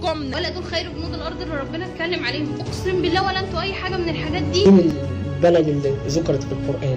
يحكمنا ولا دول خير جنود الارض اللي ربنا اتكلم عليهم اقسم بالله ولا انتوا اي حاجه من الحاجات دي من البلد اللي ذكرت في القرآن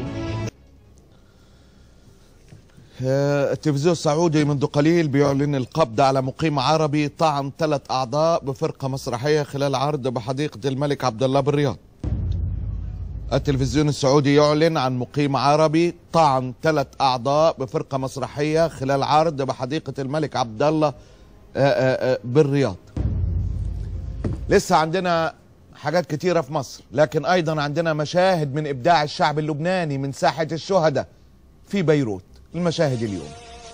آه، التلفزيون السعودي منذ قليل بيعلن القبض على مقيم عربي طعن ثلاث أعضاء بفرقة مسرحية خلال عرض بحديقة الملك عبد الله بالرياض التلفزيون السعودي يعلن عن مقيم عربي طعن ثلاث أعضاء بفرقة مسرحية خلال عرض بحديقة الملك عبد الله آه، آه، آه، بالرياض لسه عندنا حاجات كتيرة في مصر لكن أيضا عندنا مشاهد من إبداع الشعب اللبناني من ساحة الشهداء في بيروت المشاهد اليوم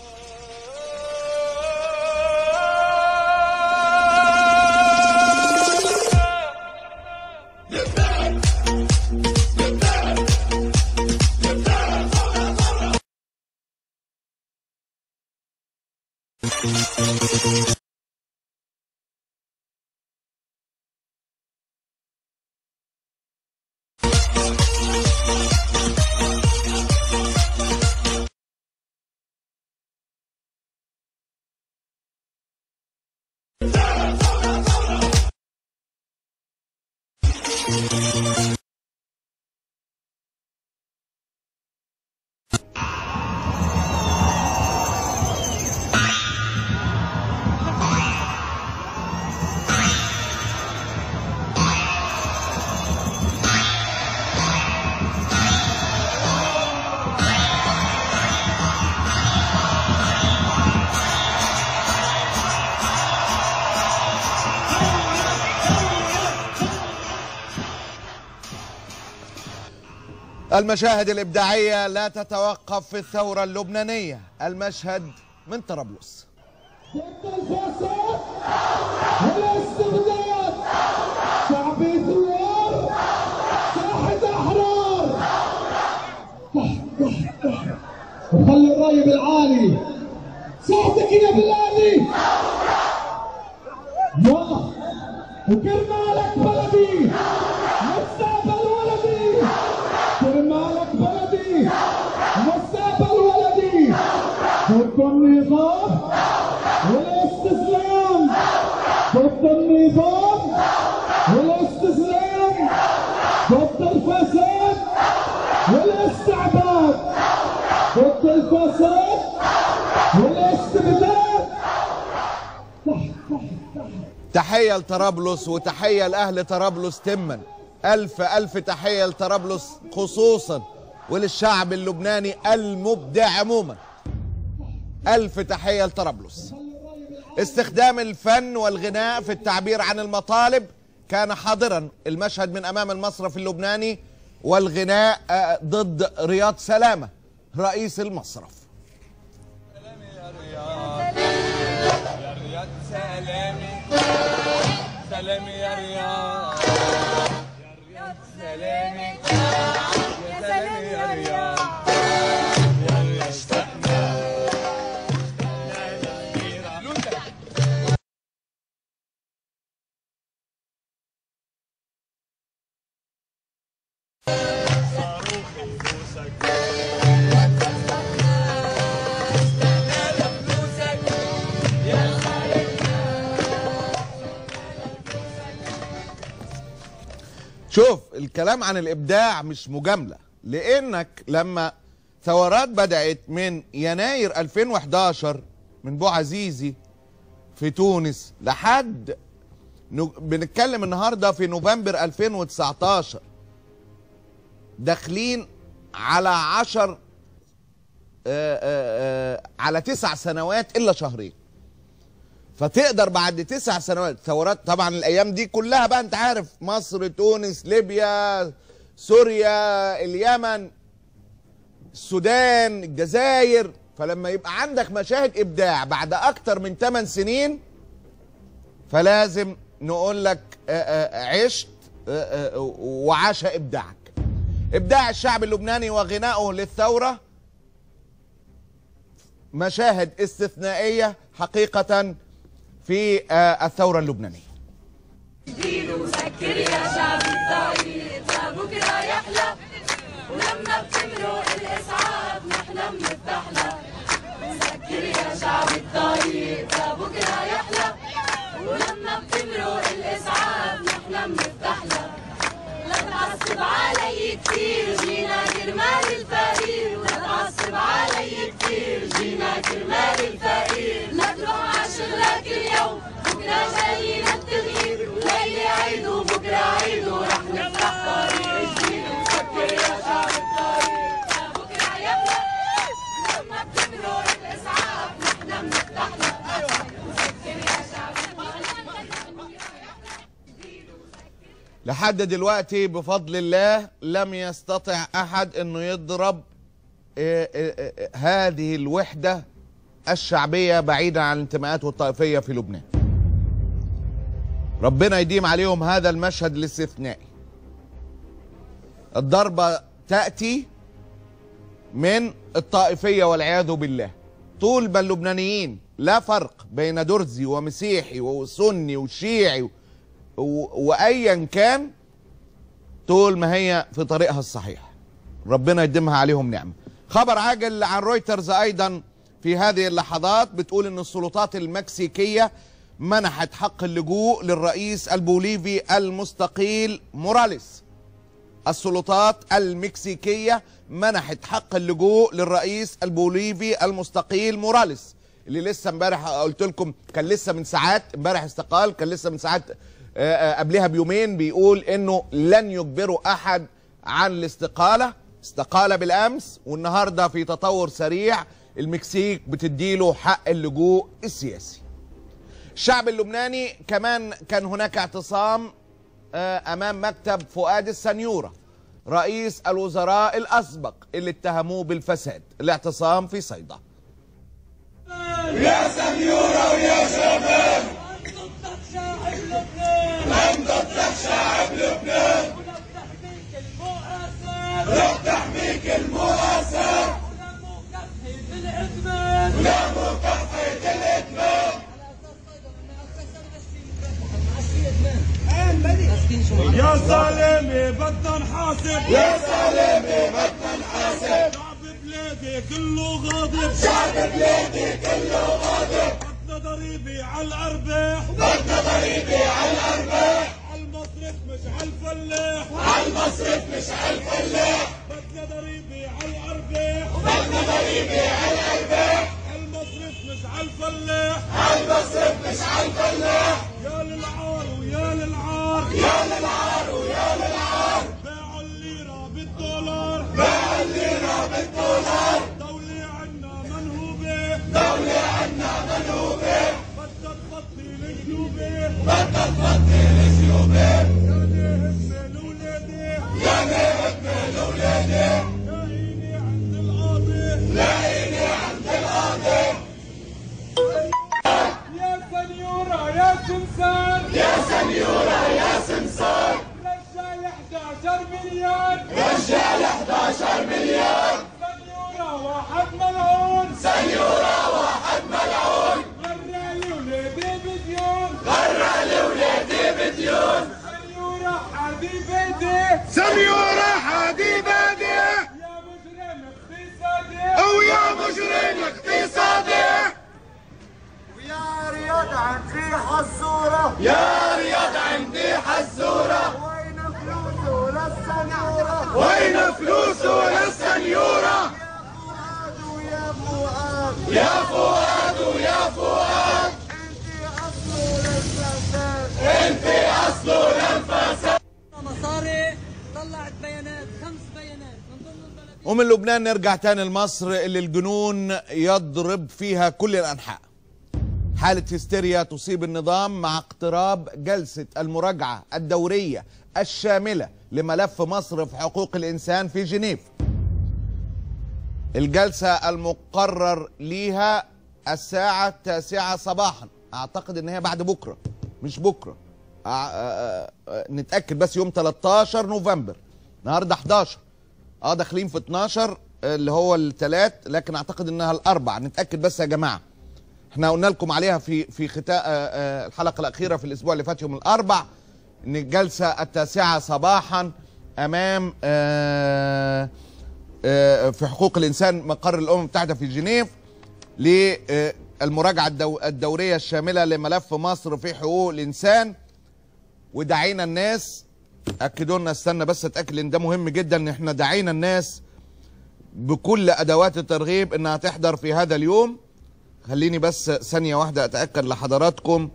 المشاهد الإبداعية لا تتوقف في الثورة اللبنانية المشهد من طرابلس الفساد والاستبداد شعبي ثوار ساحة أحرار وخلي الراي بالعالي صوتك يا بلادي يلا وكرمالك بلدي مستقبل ولدي كرمالك بلدي مستقبل ولدي ضد النظام والاستسلام ضد النظام والاستسلام ضد الفساد والاستعباد ضد الفساد والاستبداد تحية لطرابلس وتحية لأهل طرابلس تما ألف ألف تحية لطرابلس خصوصا وللشعب اللبناني المبدع عموما ألف تحية لطرابلس استخدام الفن والغناء في التعبير عن المطالب كان حاضرا المشهد من أمام المصرف اللبناني والغناء آه، ضد رياض سلامة رئيس المصرف يا رياض سلامي سلامي يا رياض يا رياض سلامي يا سلامي يا رياض يا رياض اشتقنا اشتقنا للغيرة صاروخ نفوسك اشتقنا لفلوسك يا شوف الكلام عن الابداع مش مجامله لانك لما ثورات بدات من يناير 2011 من بو عزيزي في تونس لحد نو- بنتكلم النهارده في نوفمبر 2019 داخلين على عشر آه، آه، آه، على تسع سنوات الا شهرين فتقدر بعد تسع سنوات ثورات طبعا الايام دي كلها بقى انت عارف مصر تونس ليبيا سوريا اليمن السودان الجزائر فلما يبقى عندك مشاهد ابداع بعد اكتر من 8 سنين فلازم نقول لك آه، آه، عشت آه، آه، وعاش ابداعك ابداع الشعب اللبناني وغنائه للثوره مشاهد استثنائيه حقيقه في آه، الثوره اللبنانيه وسكر يا شعب الطريق بكرة يحلى ولما بتمرق الإسعاف نحلم نفتحلى سكر يا شعب الطريق بكرة يحلى ولما تعصب علي كتير جينا كرمال الفقير ولا تعصب علي كتير جينا كرمال الفقير لا تروح عشغلك اليوم بكرة جاينا التغيير ليلة عيد وبكرة عيد ورح نفتح طريق جديد نسكر يا شعب الطريق يا بكرة يا بلاد لما بتمرق الإسعاف نحن بنفتح لك نسكر يا شعب لحد دلوقتي بفضل الله لم يستطع احد انه يضرب آه، آه، آه، هذه الوحده الشعبيه بعيدا عن الانتماءات والطائفيه في لبنان. ربنا يديم عليهم هذا المشهد الاستثنائي. الضربه تاتي من الطائفيه والعياذ بالله. طول ما اللبنانيين لا فرق بين درزي ومسيحي وسني وشيعي و- و- وايا كان طول ما هي في طريقها الصحيح ربنا يديمها عليهم نعمه خبر عاجل عن رويترز ايضا في هذه اللحظات بتقول ان السلطات المكسيكيه منحت حق اللجوء للرئيس البوليفي المستقيل موراليس السلطات المكسيكية منحت حق اللجوء للرئيس البوليفي المستقيل موراليس اللي لسه امبارح قلت لكم كان لسه من ساعات امبارح استقال كان لسه من ساعات آه، آه، قبلها بيومين بيقول انه لن يجبروا احد عن الاستقالة استقال بالامس والنهارده في تطور سريع المكسيك بتديله حق اللجوء السياسي الشعب اللبناني كمان كان هناك اعتصام آه، امام مكتب فؤاد السنيوره رئيس الوزراء الاسبق اللي اتهموه بالفساد الاعتصام في صيدا يا سلامي بدنا نحاسب يا سلامي بدنا نحاسب شعب بلادي كله غاضب شعب بلادي كله غاضب بدنا ضريبة على الأرباح بدنا ضريبة على الأرباح على المصرف مش على الفلاح على المصرف مش على الفلاح بدنا ضريبة على الأرباح بدنا ضريبة على الأرباح على المصرف مش على الفلاح على المصرف مش على الفلاح يا للعار ويا للعار باعوا الليرة بالدولار باعوا الليرة بالدولار دولة عنا منهوبة دولة عنا منهوبة بدها تفضي الجنوبة بدها تفضي الجنوبة يا نهب لولادي يا نهب لولادي لاقيني عند القاضي لاقيني عند القاضي يا سنيورة يا سمسار يا سنيورة يا سمسار رجع ل 11 مليون رجع ل 11 مليون سنيورة واحد ملعون سنيورة واحد ملعون غرى لي ولادي بديون غرى لي ولادي بديون سنيورة حادي بيدي سنيورة حادي بيدي يا مجرم اقتصادي او يا مجرم اقتصادي يا رياض عندي حزورة يا رياض عندي حزورة وين فلوسه للسنيورة وين فلوسه للسنيورة فؤاد ويا فؤاد يا فؤاد ويا فؤاد انتي اصله للفساد انت اصله للفساد مصاري طلعت بيانات خمس بيانات من ضمن البلد ومن لبنان نرجع تاني لمصر اللي الجنون يضرب فيها كل الانحاء حالة هستيريا تصيب النظام مع اقتراب جلسة المراجعة الدورية الشاملة لملف مصر في حقوق الإنسان في جنيف الجلسة المقرر ليها الساعة التاسعة صباحا أعتقد إن هي بعد بكرة مش بكرة أع- آ- آ- آ- نتأكد بس يوم 13 نوفمبر النهاردة 11 اه داخلين في 12 اللي هو الثلاث لكن اعتقد انها الاربع نتاكد بس يا جماعه احنا قلنا لكم عليها في في ختاء الحلقه الاخيره في الاسبوع اللي فات يوم الاربع ان الجلسه التاسعه صباحا امام آه، آه، في حقوق الانسان مقر الامم المتحده في جنيف للمراجعه الدو- الدوريه الشامله لملف مصر في حقوق الانسان ودعينا الناس اكدوا لنا استنى بس اتاكد ان ده مهم جدا ان احنا دعينا الناس بكل ادوات الترغيب انها تحضر في هذا اليوم خليني بس ثانيه واحده اتاكد لحضراتكم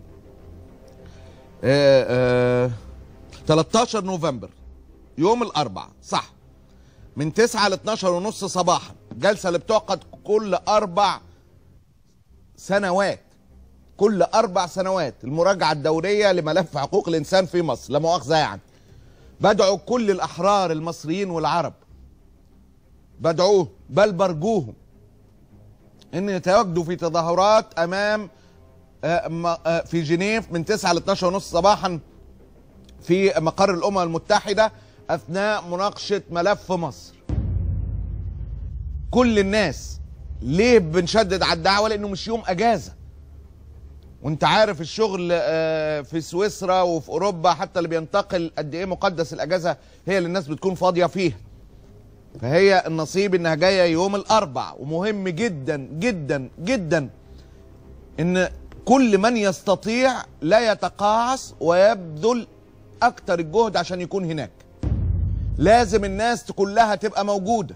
آه آه 13 نوفمبر يوم الاربعاء صح من 9 ل 12 ونص صباحا الجلسه اللي بتعقد كل اربع سنوات كل اربع سنوات المراجعه الدوريه لملف حقوق الانسان في مصر لا مؤاخذه يعني بدعو كل الاحرار المصريين والعرب بدعوه بل برجوهم ان يتواجدوا في تظاهرات امام آه، م- آه، في جنيف من 9 ل 12 ونص صباحا في مقر الامم المتحده اثناء مناقشه ملف مصر كل الناس ليه بنشدد على الدعوه لانه مش يوم اجازه وانت عارف الشغل آه، في سويسرا وفي اوروبا حتى اللي بينتقل قد ايه مقدس الاجازه هي اللي الناس بتكون فاضيه فيها فهي النصيب انها جايه يوم الاربع ومهم جدا جدا جدا ان كل من يستطيع لا يتقاعس ويبذل اكتر الجهد عشان يكون هناك لازم الناس كلها تبقى موجوده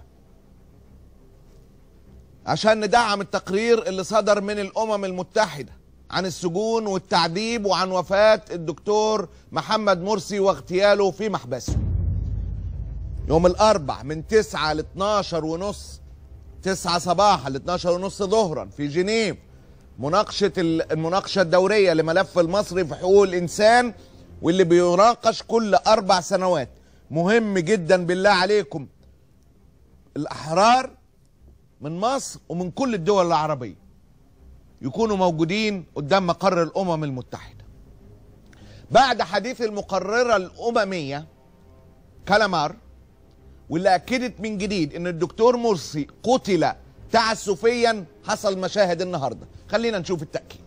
عشان ندعم التقرير اللي صدر من الامم المتحده عن السجون والتعذيب وعن وفاه الدكتور محمد مرسي واغتياله في محبسه يوم الاربع من 9 ل 12 ونص 9 صباحا ل 12 ونص ظهرا في جنيف مناقشه ال- المناقشه الدوريه لملف المصري في حقوق الانسان واللي بيناقش كل اربع سنوات مهم جدا بالله عليكم الاحرار من مصر ومن كل الدول العربيه يكونوا موجودين قدام مقر الامم المتحده بعد حديث المقرره الامميه كالامار واللي اكدت من جديد ان الدكتور مرسي قتل تعسفيا حصل مشاهد النهارده خلينا نشوف التاكيد